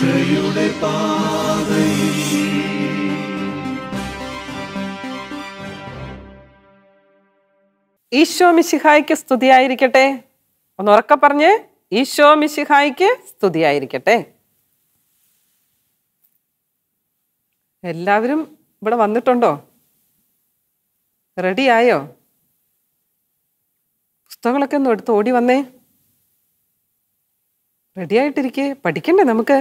രക്ഷയുടെ പാതയിൽ ഈശോ മിശിഹായ്ക്ക് സ്തുതിയായിരിക്കട്ടെ ഒന്ന് ഉറക്കെ പറഞ്ഞ് ഈശോ മിശിഹായ്ക്ക് സ്തുതിയായിരിക്കട്ടെ എല്ലാവരും ഇവിടെ വന്നിട്ടുണ്ടോ റെഡിയായോ പുസ്തകങ്ങളൊക്കെ ഒന്ന് എടുത്ത് ഓടി വന്നേ റെഡിയായിട്ടിരിക്കേ പഠിക്കണ്ടേ നമുക്ക്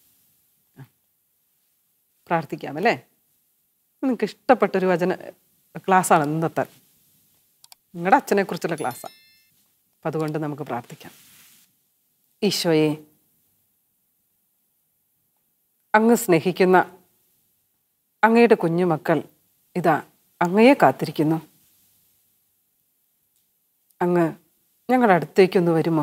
പ്രാർത്ഥിക്കാം അല്ലേ നിങ്ങൾക്ക് ഇഷ്ടപ്പെട്ടൊരു വചന ക്ലാസ്സാണ് ഇന്നത്തെ നിങ്ങളുടെ അച്ഛനെ കുറിച്ചുള്ള ക്ലാസ്സാണ് അപ്പം അതുകൊണ്ട് നമുക്ക് പ്രാർത്ഥിക്കാം ഈശോയെ അങ്ങ് സ്നേഹിക്കുന്ന അങ്ങയുടെ കുഞ്ഞുമക്കൾ ഇതാ അങ്ങയെ കാത്തിരിക്കുന്നു അങ്ങ് ഞങ്ങളുടെ അടുത്തേക്കൊന്ന് വരുമോ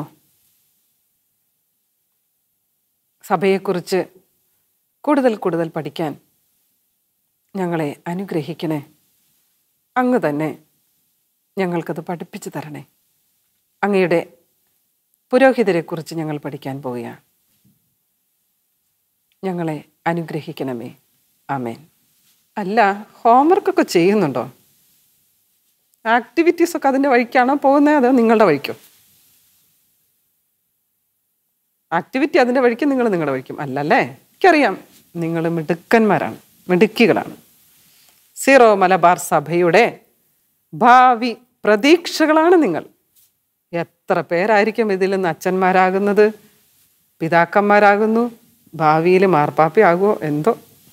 സഭയെക്കുറിച്ച് കൂടുതൽ കൂടുതൽ പഠിക്കാൻ ഞങ്ങളെ അനുഗ്രഹിക്കണേ അങ്ങ് തന്നെ ഞങ്ങൾക്കത് പഠിപ്പിച്ചു തരണേ അങ്ങയുടെ പുരോഹിതരെക്കുറിച്ച് ഞങ്ങൾ പഠിക്കാൻ പോവുകയാണ് ഞങ്ങളെ അനുഗ്രഹിക്കണമേ ആമേൻ അല്ല ഹോംവർക്കൊക്കെ ചെയ്യുന്നുണ്ടോ ആക്ടിവിറ്റീസ് ഒക്കെ അതിൻ്റെ വഴിക്കാണോ പോകുന്നത് അതോ നിങ്ങളുടെ വഴിക്കോ ആക്ടിവിറ്റി അതിൻ്റെ വഴിക്ക് നിങ്ങൾ നിങ്ങളുടെ വഴിക്കും അല്ലല്ലേ എനിക്കറിയാം നിങ്ങൾ മിടുക്കന്മാരാണ് മിടുക്കികളാണ് സീറോ മലബാർ സഭയുടെ ഭാവി പ്രതീക്ഷകളാണ് നിങ്ങൾ എത്ര പേരായിരിക്കും ഇതിൽ നിന്ന് അച്ഛന്മാരാകുന്നത് പിതാക്കന്മാരാകുന്നു ഭാവിയിൽ മാർപ്പാപ്പയാകുമോ എന്തോ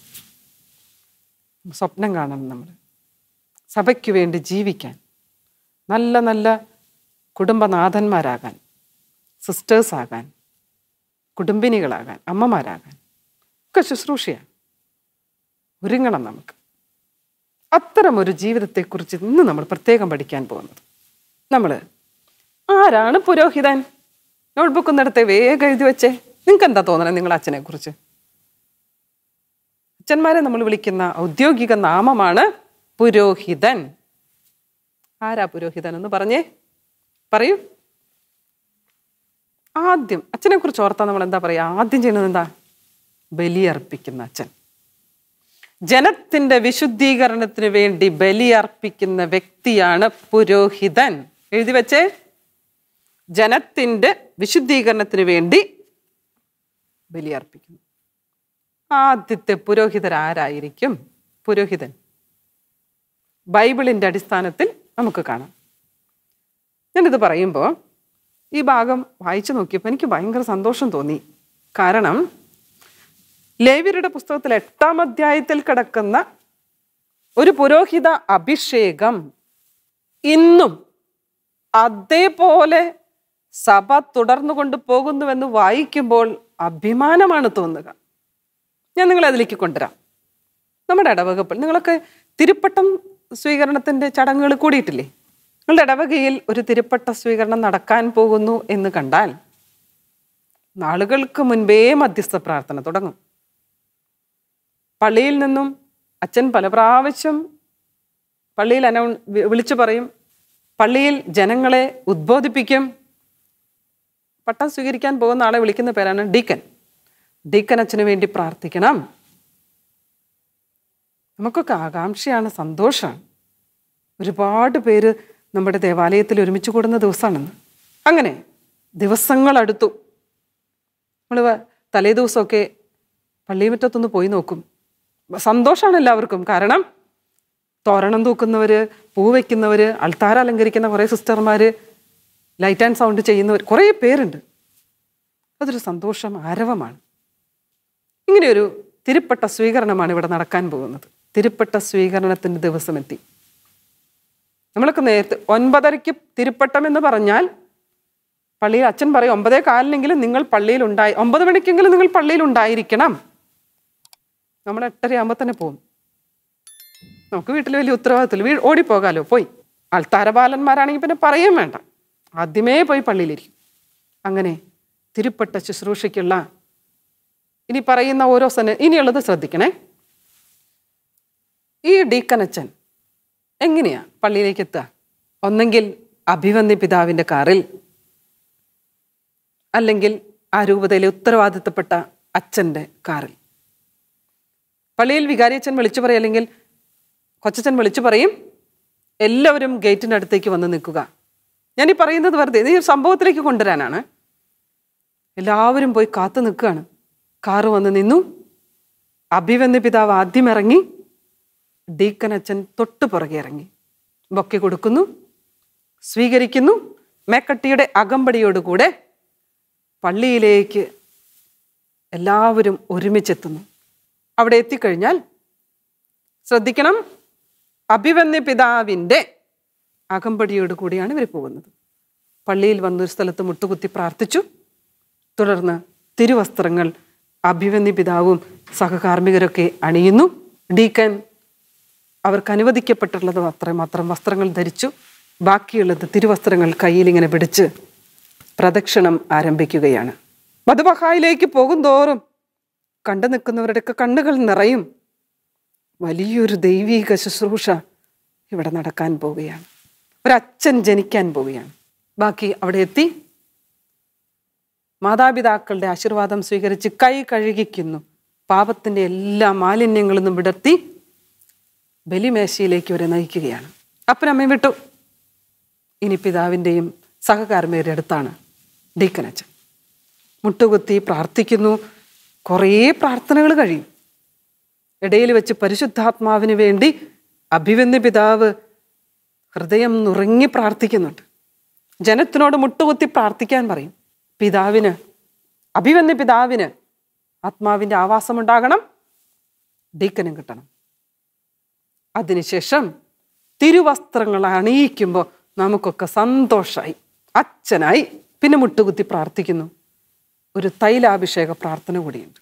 സ്വപ്നം കാണണം നമ്മൾ സഭയ്ക്ക് വേണ്ടി ജീവിക്കാൻ നല്ല നല്ല കുടുംബനാഥന്മാരാകാൻ സിസ്റ്റേഴ്സാകാൻ കുടുംബിനികളാകാൻ അമ്മമാരാകാൻ ഒക്കെ ശുശ്രൂഷയാണ് ഒരുങ്ങണം നമുക്ക് അത്തരം ഒരു ജീവിതത്തെക്കുറിച്ച് ഇന്ന് നമ്മൾ പ്രത്യേകം പഠിക്കാൻ പോകുന്നത് നമ്മൾ ആരാണ് പുരോഹിതൻ നോട്ട്ബുക്ക് ഒന്നിടത്തെ വേഗം എഴുതി വെച്ചേ നിങ്ങൾക്ക് എന്താ തോന്നണേ നിങ്ങളുടെ അച്ഛനെ കുറിച്ച് അച്ഛന്മാരെ നമ്മൾ വിളിക്കുന്ന ഔദ്യോഗിക നാമമാണ് പുരോഹിതൻ ആരാ പുരോഹിതൻ എന്ന് പറഞ്ഞേ പറയൂ ആദ്യം അച്ഛനെ കുറിച്ച് ഓർത്താൽ നമ്മൾ എന്താ പറയുക ആദ്യം ചെയ്യുന്നത് എന്താ ബലിയർപ്പിക്കുന്ന അച്ഛൻ ജനത്തിന്റെ വിശുദ്ധീകരണത്തിന് വേണ്ടി ബലിയർപ്പിക്കുന്ന വ്യക്തിയാണ് പുരോഹിതൻ എഴുതി വെച്ചേ ജനത്തിന്റെ വിശുദ്ധീകരണത്തിന് വേണ്ടി ബലിയർപ്പിക്കുന്നു ആദ്യത്തെ പുരോഹിതർ ആരായിരിക്കും പുരോഹിതൻ ബൈബിളിന്റെ അടിസ്ഥാനത്തിൽ നമുക്ക് കാണാം ഞാനിത് പറയുമ്പോൾ ഈ ഭാഗം വായിച്ചു നോക്കിയപ്പോൾ എനിക്ക് ഭയങ്കര സന്തോഷം തോന്നി കാരണം ലേവ്യരുടെ പുസ്തകത്തിൽ എട്ടാം അധ്യായത്തിൽ കിടക്കുന്ന ഒരു പുരോഹിത അഭിഷേകം ഇന്നും അതേപോലെ സഭ തുടർന്നു കൊണ്ട് പോകുന്നുവെന്ന് വായിക്കുമ്പോൾ അഭിമാനമാണ് തോന്നുക ഞാൻ നിങ്ങളെ അതിലേക്ക് കൊണ്ടുവരാം നമ്മുടെ ഇടവകപ്പോൾ നിങ്ങളൊക്കെ തിരുപ്പട്ടം സ്വീകരണത്തിൻ്റെ ചടങ്ങുകൾ കൂടിയിട്ടില്ലേ നിങ്ങളുടെ ഇടവകയിൽ ഒരു തിരുപ്പട്ട സ്വീകരണം നടക്കാൻ പോകുന്നു എന്ന് കണ്ടാൽ നാളുകൾക്ക് മുൻപേ മധ്യസ്ഥ പ്രാർത്ഥന തുടങ്ങും പള്ളിയിൽ നിന്നും അച്ഛൻ പല പ്രാവശ്യം പള്ളിയിൽ അനൗ വി- വിളിച്ചു പറയും പള്ളിയിൽ ജനങ്ങളെ ഉദ്ബോധിപ്പിക്കും പട്ടം സ്വീകരിക്കാൻ പോകുന്ന ആളെ വിളിക്കുന്ന പേരാണ് ഡീക്കൻ ഡീക്കൻ അച്ഛന് വേണ്ടി പ്രാർത്ഥിക്കണം നമുക്കൊക്കെ ആകാംക്ഷയാണ് സന്തോഷമാണ് ഒരുപാട് പേര് നമ്മുടെ ദേവാലയത്തിൽ ഒരുമിച്ച് കൂടുന്ന ദിവസമാണെന്ന് അങ്ങനെ ദിവസങ്ങൾ അടുത്തു നമ്മൾ തലേ ദിവസമൊക്കെ പള്ളിമുറ്റത്തൊന്ന് പോയി നോക്കും സന്തോഷമാണ് എല്ലാവർക്കും കാരണം തോരണം തൂക്കുന്നവർ പൂ വയ്ക്കുന്നവർ അൾത്താര അലങ്കരിക്കുന്ന കുറേ സിസ്റ്റർമാർ ലൈറ്റ് ആൻഡ് സൗണ്ട് ചെയ്യുന്നവർ കുറേ പേരുണ്ട് അതൊരു സന്തോഷം ആരവമാണ് ഇങ്ങനെയൊരു തിരുപ്പട്ട സ്വീകരണമാണ് ഇവിടെ നടക്കാൻ പോകുന്നത് തിരുപ്പട്ട സ്വീകരണത്തിൻ്റെ ദിവസമെത്തി നമ്മളൊക്കെ നേരത്തെ ഒൻപതരയ്ക്ക് തിരുപ്പട്ടം എന്ന് പറഞ്ഞാൽ പള്ളിയിൽ അച്ഛൻ പറയും ഒമ്പതേ കാലിനെങ്കിലും നിങ്ങൾ പള്ളിയിൽ ഉണ്ടായി ഒമ്പത് മണിക്കെങ്കിലും നിങ്ങൾ പള്ളിയിൽ ഉണ്ടായിരിക്കണം നമ്മൾ എട്ടരയാകുമ്പോൾ തന്നെ പോകും നമുക്ക് വീട്ടിൽ വലിയ ഉത്തരവാദിത്തമില്ല വീ ഓടിപ്പോകാലോ പോയി അൾത്താരബാലന്മാരാണെങ്കിൽ പിന്നെ പറയുകയും വേണ്ട ആദ്യമേ പോയി പള്ളിയിലിരിക്കും അങ്ങനെ തിരുപ്പട്ട ശുശ്രൂഷയ്ക്കുള്ള ഇനി പറയുന്ന ഓരോ സന ഇനിയുള്ളത് ശ്രദ്ധിക്കണേ ഈ ഡീക്കനച്ചൻ എങ്ങനെയാ പള്ളിയിലേക്ക് എത്തുക ഒന്നെങ്കിൽ അഭിവന്യ പിതാവിൻ്റെ കാറിൽ അല്ലെങ്കിൽ ആ രൂപതയിലെ ഉത്തരവാദിത്തപ്പെട്ട അച്ഛൻ്റെ കാറിൽ പള്ളിയിൽ വികാരിയച്ഛൻ വിളിച്ചു പറയും അല്ലെങ്കിൽ കൊച്ചച്ഛൻ വിളിച്ചു പറയും എല്ലാവരും ഗേറ്റിൻ്റെ അടുത്തേക്ക് വന്ന് നിൽക്കുക ഞാൻ ഈ പറയുന്നത് വെറുതെ ഇത് ഈ സംഭവത്തിലേക്ക് കൊണ്ടുവരാനാണ് എല്ലാവരും പോയി കാത്തു നിൽക്കുകയാണ് കാറ് വന്ന് നിന്നു അഭിവന്യ പിതാവ് ആദ്യം ഇറങ്ങി ഡീക്കൻ അച്ഛൻ തൊട്ടു പുറകെ ഇറങ്ങി ബൊക്കെ കൊടുക്കുന്നു സ്വീകരിക്കുന്നു മേക്കട്ടിയുടെ അകമ്പടിയോടുകൂടെ പള്ളിയിലേക്ക് എല്ലാവരും ഒരുമിച്ചെത്തുന്നു അവിടെ എത്തിക്കഴിഞ്ഞാൽ ശ്രദ്ധിക്കണം അഭിവന്യ പിതാവിൻ്റെ അകമ്പടിയോട് കൂടിയാണ് ഇവർ പോകുന്നത് പള്ളിയിൽ വന്നൊരു സ്ഥലത്ത് മുട്ടുകുത്തി പ്രാർത്ഥിച്ചു തുടർന്ന് തിരുവസ്ത്രങ്ങൾ അഭിവന്യ പിതാവും സഹകാർമ്മികരൊക്കെ അണിയുന്നു ഡീക്കൻ അവർക്ക് അനുവദിക്കപ്പെട്ടുള്ളത് അത്രയും മാത്രം വസ്ത്രങ്ങൾ ധരിച്ചു ബാക്കിയുള്ളത് തിരുവസ്ത്രങ്ങൾ കയ്യിൽ ഇങ്ങനെ പിടിച്ച് പ്രദക്ഷിണം ആരംഭിക്കുകയാണ് മധുബഹായിലേക്ക് പോകും തോറും കണ്ടു നിൽക്കുന്നവരുടെയൊക്കെ കണ്ണുകൾ നിറയും വലിയൊരു ദൈവീക ശുശ്രൂഷ ഇവിടെ നടക്കാൻ പോവുകയാണ് ഒരച്ഛൻ ജനിക്കാൻ പോവുകയാണ് ബാക്കി അവിടെ എത്തി മാതാപിതാക്കളുടെ ആശീർവാദം സ്വീകരിച്ച് കൈ കഴുകിക്കുന്നു പാപത്തിൻ്റെ എല്ലാ മാലിന്യങ്ങളിൽ നിന്നും വിടർത്തി ബലിമേശയിലേക്ക് അവരെ നയിക്കുകയാണ് അപ്പനമ്മയും വിട്ടു ഇനി പിതാവിൻ്റെയും സഹകാർമ്മികരുടെ അടുത്താണ് ഡീക്കനച്ചൻ മുട്ടുകുത്തി പ്രാർത്ഥിക്കുന്നു കുറേ പ്രാർത്ഥനകൾ കഴിയും ഇടയിൽ വെച്ച് പരിശുദ്ധാത്മാവിന് വേണ്ടി അഭിവന്യ പിതാവ് ഹൃദയം നുറങ്ങി പ്രാർത്ഥിക്കുന്നുണ്ട് ജനത്തിനോട് മുട്ടുകുത്തി പ്രാർത്ഥിക്കാൻ പറയും പിതാവിന് അഭിവന്യ പിതാവിന് ആത്മാവിൻ്റെ ആവാസമുണ്ടാകണം ഡീക്കനും കിട്ടണം അതിനുശേഷം തിരുവസ്ത്രങ്ങൾ അണിയിക്കുമ്പോൾ നമുക്കൊക്കെ സന്തോഷമായി അച്ഛനായി പിന്നെ മുട്ടുകുത്തി പ്രാർത്ഥിക്കുന്നു ഒരു തൈലാഭിഷേക പ്രാർത്ഥന കൂടിയുണ്ട്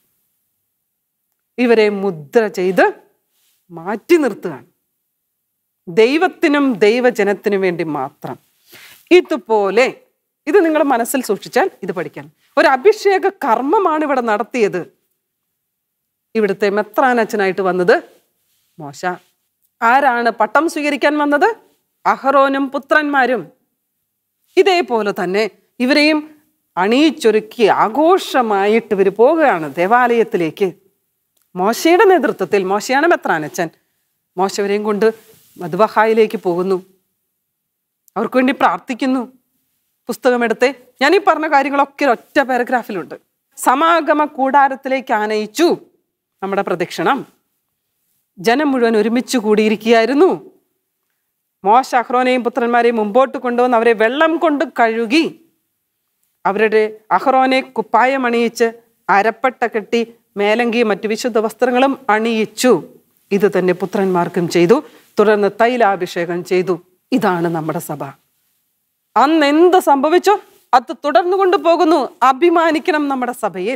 ഇവരെ മുദ്ര ചെയ്ത് മാറ്റി നിർത്തുകയാണ് ദൈവത്തിനും ദൈവജനത്തിനും വേണ്ടി മാത്രം ഇതുപോലെ ഇത് നിങ്ങൾ മനസ്സിൽ സൂക്ഷിച്ചാൽ ഇത് പഠിക്കാൻ ഒരു അഭിഷേക കർമ്മമാണ് ഇവിടെ നടത്തിയത് ഇവിടുത്തെ മെത്രാനച്ഛനായിട്ട് വന്നത് മോശ ആരാണ് പട്ടം സ്വീകരിക്കാൻ വന്നത് അഹറോനും പുത്രന്മാരും ഇതേപോലെ തന്നെ ഇവരെയും അണിയിച്ചൊരുക്കി ആഘോഷമായിട്ട് ഇവർ പോകുകയാണ് ദേവാലയത്തിലേക്ക് മോശയുടെ നേതൃത്വത്തിൽ മോശയാണ് മെത്രാനച്ചൻ മോശവരെയും കൊണ്ട് മധുബഹായിലേക്ക് പോകുന്നു അവർക്ക് വേണ്ടി പ്രാർത്ഥിക്കുന്നു പുസ്തകമെടുത്ത് ഞാൻ ഈ പറഞ്ഞ കാര്യങ്ങളൊക്കെ ഒറ്റ പാരഗ്രാഫിലുണ്ട് സമാഗമ കൂടാരത്തിലേക്ക് ആനയിച്ചു നമ്മുടെ പ്രദക്ഷിണം ജനം മുഴുവൻ ഒരുമിച്ച് കൂടിയിരിക്കുകയായിരുന്നു മോശ അഹ്റോനെയും പുത്രന്മാരെയും മുമ്പോട്ട് കൊണ്ടുവന്ന് അവരെ വെള്ളം കൊണ്ട് കഴുകി അവരുടെ അഹ്റോനെ കുപ്പായം അണിയിച്ച് അരപ്പട്ട കെട്ടി മേലങ്കിയും മറ്റു വിശുദ്ധ വസ്ത്രങ്ങളും അണിയിച്ചു ഇത് തന്നെ പുത്രന്മാർക്കും ചെയ്തു തുടർന്ന് തൈലാഭിഷേകം ചെയ്തു ഇതാണ് നമ്മുടെ സഭ അന്ന് എന്ത് സംഭവിച്ചോ അത് തുടർന്നു കൊണ്ടുപോകുന്നു അഭിമാനിക്കണം നമ്മുടെ സഭയിൽ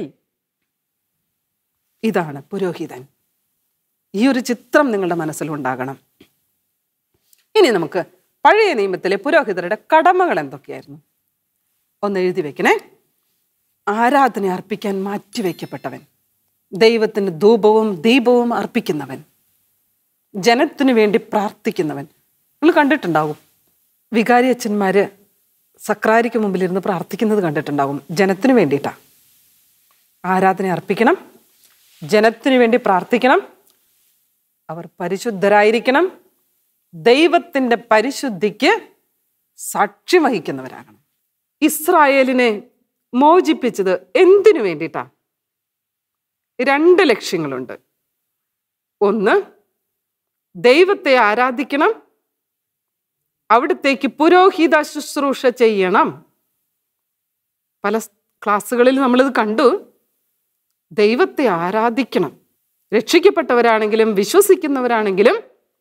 ഇതാണ് പുരോഹിതൻ ഈ ഒരു ചിത്രം നിങ്ങളുടെ മനസ്സിലുണ്ടാകണം ഇനി നമുക്ക് പഴയ നിയമത്തിലെ പുരോഹിതരുടെ കടമകൾ എന്തൊക്കെയായിരുന്നു ഒന്ന് എഴുതി വെക്കണേ ആരാധന അർപ്പിക്കാൻ മാറ്റിവെക്കപ്പെട്ടവൻ ദൈവത്തിന് ധൂപവും ദീപവും അർപ്പിക്കുന്നവൻ ജനത്തിനു വേണ്ടി പ്രാർത്ഥിക്കുന്നവൻ നിങ്ങൾ കണ്ടിട്ടുണ്ടാവും വികാരി അച്ഛന്മാര് സക്രാരിക്ക് മുമ്പിലിരുന്ന് പ്രാർത്ഥിക്കുന്നത് കണ്ടിട്ടുണ്ടാവും ജനത്തിനു വേണ്ടിയിട്ടാണ് ആരാധന അർപ്പിക്കണം ജനത്തിനു വേണ്ടി പ്രാർത്ഥിക്കണം അവർ പരിശുദ്ധരായിരിക്കണം ദൈവത്തിൻ്റെ പരിശുദ്ധിക്ക് സാക്ഷ്യം വഹിക്കുന്നവരാകണം ഇസ്രായേലിനെ മോചിപ്പിച്ചത് എന്തിനു വേണ്ടിയിട്ടാ രണ്ട് ലക്ഷ്യങ്ങളുണ്ട് ഒന്ന് ദൈവത്തെ ആരാധിക്കണം അവിടത്തേക്ക് പുരോഹിത ശുശ്രൂഷ ചെയ്യണം പല ക്ലാസ്സുകളിൽ നമ്മളിത് കണ്ടു ദൈവത്തെ ആരാധിക്കണം രക്ഷിക്കപ്പെട്ടവരാണെങ്കിലും വിശ്വസിക്കുന്നവരാണെങ്കിലും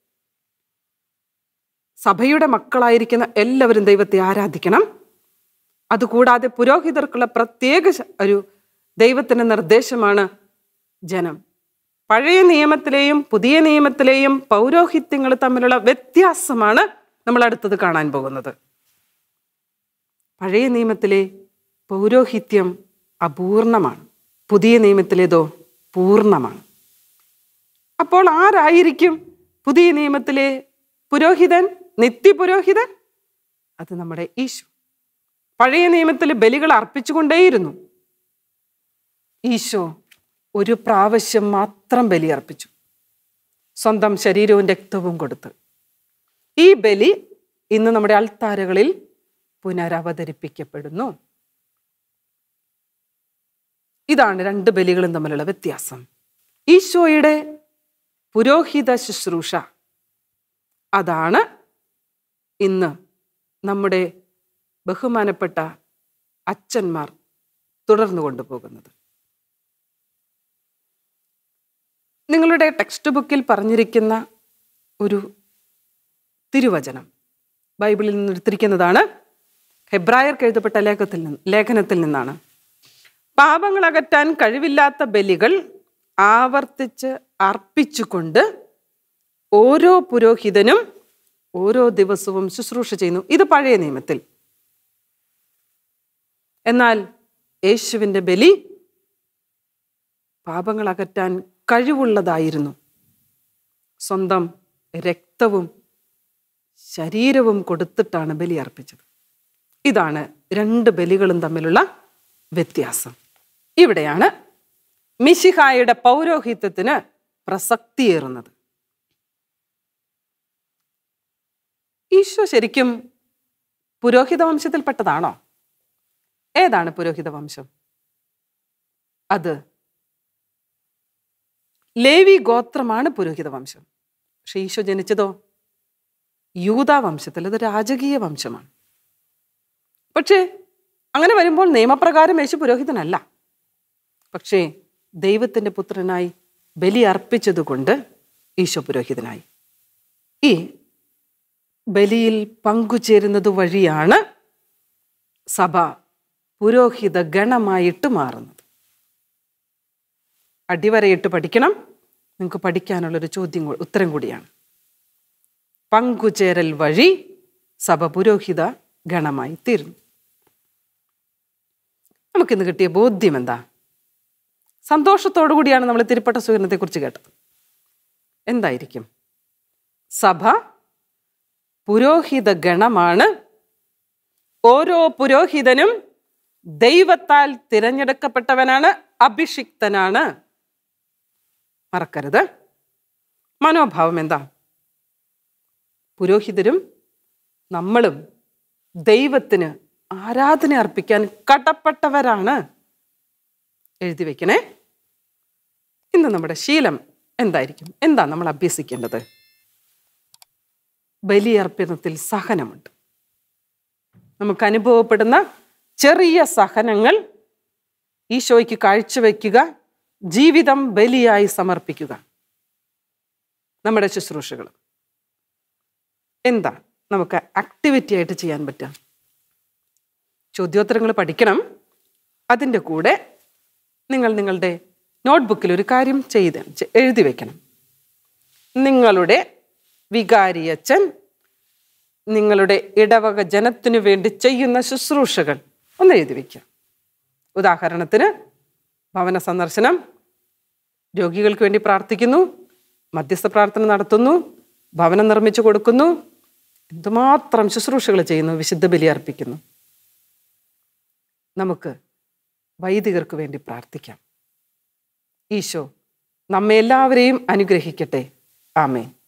സഭയുടെ മക്കളായിരിക്കുന്ന എല്ലാവരും ദൈവത്തെ ആരാധിക്കണം അതുകൂടാതെ പുരോഹിതർക്കുള്ള പ്രത്യേക ശ- ഒരു ദൈവത്തിൻ്റെ നിർദ്ദേശമാണ് ജനം പഴയ നിയമത്തിലെയും പുതിയ നിയമത്തിലെയും പൗരോഹിത്യങ്ങൾ തമ്മിലുള്ള വ്യത്യാസമാണ് നമ്മൾ അടുത്തത് കാണാൻ പോകുന്നത് പഴയ നിയമത്തിലെ പൗരോഹിത്യം അപൂർണമാണ് പുതിയ നിയമത്തിലേതോ പൂർണ്ണമാണ് അപ്പോൾ ആരായിരിക്കും പുതിയ നിയമത്തിലെ പുരോഹിതൻ നിത്യപുരോഹിതൻ അത് നമ്മുടെ ഈശോ പഴയ നിയമത്തിൽ ബലികൾ അർപ്പിച്ചുകൊണ്ടേയിരുന്നു ഈശോ ഒരു പ്രാവശ്യം മാത്രം ബലിയർപ്പിച്ചു സ്വന്തം ശരീരവും രക്തവും കൊടുത്ത് ഈ ബലി ഇന്ന് നമ്മുടെ അൾത്താരകളിൽ പുനരവതരിപ്പിക്കപ്പെടുന്നു ഇതാണ് രണ്ട് ബലികളും തമ്മിലുള്ള വ്യത്യാസം ഈശോയുടെ പുരോഹിത ശുശ്രൂഷ അതാണ് ഇന്ന് നമ്മുടെ ബഹുമാനപ്പെട്ട അച്ഛന്മാർ തുടർന്നു കൊണ്ടുപോകുന്നത് നിങ്ങളുടെ ടെക്സ്റ്റ് ബുക്കിൽ പറഞ്ഞിരിക്കുന്ന ഒരു തിരുവചനം ബൈബിളിൽ നിന്ന് എടുത്തിരിക്കുന്നതാണ് ഹെബ്രായർക്ക് എഴുതപ്പെട്ട ലേഖത്തിൽ നിന്ന് ലേഖനത്തിൽ നിന്നാണ് പാപങ്ങൾ അകറ്റാൻ കഴിവില്ലാത്ത ബലികൾ ആവർത്തിച്ച് അർപ്പിച്ചുകൊണ്ട് ഓരോ പുരോഹിതനും ഓരോ ദിവസവും ശുശ്രൂഷ ചെയ്യുന്നു ഇത് പഴയ നിയമത്തിൽ എന്നാൽ യേശുവിൻ്റെ ബലി പാപങ്ങൾ അകറ്റാൻ കഴിവുള്ളതായിരുന്നു സ്വന്തം രക്തവും ശരീരവും കൊടുത്തിട്ടാണ് ബലി അർപ്പിച്ചത് ഇതാണ് രണ്ട് ബലികളും തമ്മിലുള്ള വ്യത്യാസം ഇവിടെയാണ് മിശിഹായുടെ പൗരോഹിത്യത്തിന് പ്രസക്തിയേറുന്നത് ഈശോ ശരിക്കും പുരോഹിത വംശത്തിൽപ്പെട്ടതാണോ ഏതാണ് പുരോഹിത വംശം അത് ലേവി ഗോത്രമാണ് പുരോഹിത വംശം പക്ഷെ ഈശോ ജനിച്ചതോ യൂതാ വംശത്തിൽ അത് രാജകീയ വംശമാണ് പക്ഷേ അങ്ങനെ വരുമ്പോൾ നിയമപ്രകാരം യേശു പുരോഹിതനല്ല പക്ഷേ ദൈവത്തിൻ്റെ പുത്രനായി ബലി അർപ്പിച്ചതുകൊണ്ട് ഈശോ പുരോഹിതനായി ഈ ബലിയിൽ പങ്കുചേരുന്നത് വഴിയാണ് സഭ പുരോഹിത ഗണമായിട്ട് മാറുന്നത് അടിവരയിട്ട് പഠിക്കണം നിങ്ങൾക്ക് പഠിക്കാനുള്ളൊരു ചോദ്യം കൂ- ഉത്തരം കൂടിയാണ് പങ്കുചേരൽ വഴി സഭ പുരോഹിത ഗണമായി തീർന്നു നമുക്കിന്ന് കിട്ടിയ ബോധ്യം എന്താ സന്തോഷത്തോടു കൂടിയാണ് നമ്മൾ തിരുപ്പട്ട സ്വീകരണത്തെക്കുറിച്ച് കേട്ടത് എന്തായിരിക്കും സഭ പുരോഹിത ഗണമാണ് ഓരോ പുരോഹിതനും ദൈവത്താൽ തിരഞ്ഞെടുക്കപ്പെട്ടവനാണ് അഭിഷിക്തനാണ് മറക്കരുത് മനോഭാവം എന്താ പുരോഹിതരും നമ്മളും ദൈവത്തിന് ആരാധന അർപ്പിക്കാൻ കടപ്പെട്ടവരാണ് എഴുതി വെക്കണേ ഇന്ന് നമ്മുടെ ശീലം എന്തായിരിക്കും എന്താ നമ്മൾ അഭ്യസിക്കേണ്ടത് ബലിയർപ്പണത്തിൽ സഹനമുണ്ട് നമുക്ക് അനുഭവപ്പെടുന്ന ചെറിയ സഹനങ്ങൾ ഈശോയ്ക്ക് കാഴ്ചവെക്കുക ജീവിതം ബലിയായി സമർപ്പിക്കുക നമ്മുടെ ശുശ്രൂഷകൾ എന്താ നമുക്ക് ആക്ടിവിറ്റി ആയിട്ട് ചെയ്യാൻ പറ്റുക ചോദ്യോത്തരങ്ങൾ പഠിക്കണം അതിൻ്റെ കൂടെ നിങ്ങൾ നിങ്ങളുടെ നോട്ട്ബുക്കിൽ ഒരു കാര്യം ചെയ്ത് ചെ- എഴുതി വെക്കണം നിങ്ങളുടെ വികാരിയച്ഛൻ നിങ്ങളുടെ ഇടവക ജനത്തിനു വേണ്ടി ചെയ്യുന്ന ശുശ്രൂഷകൾ ഒന്ന് എഴുതി വയ്ക്കുക ഉദാഹരണത്തിന് ഭവന സന്ദർശനം രോഗികൾക്ക് വേണ്ടി പ്രാർത്ഥിക്കുന്നു മധ്യസ്ഥ പ്രാർത്ഥന നടത്തുന്നു ഭവനം നിർമ്മിച്ചു കൊടുക്കുന്നു എന്തുമാത്രം ശുശ്രൂഷകൾ ചെയ്യുന്നു വിശുദ്ധ ബലി അർപ്പിക്കുന്നു നമുക്ക് വൈദികർക്ക് വേണ്ടി പ്രാർത്ഥിക്കാം ഈശോ നമ്മെ എല്ലാവരെയും അനുഗ്രഹിക്കട്ടെ ആമേൻ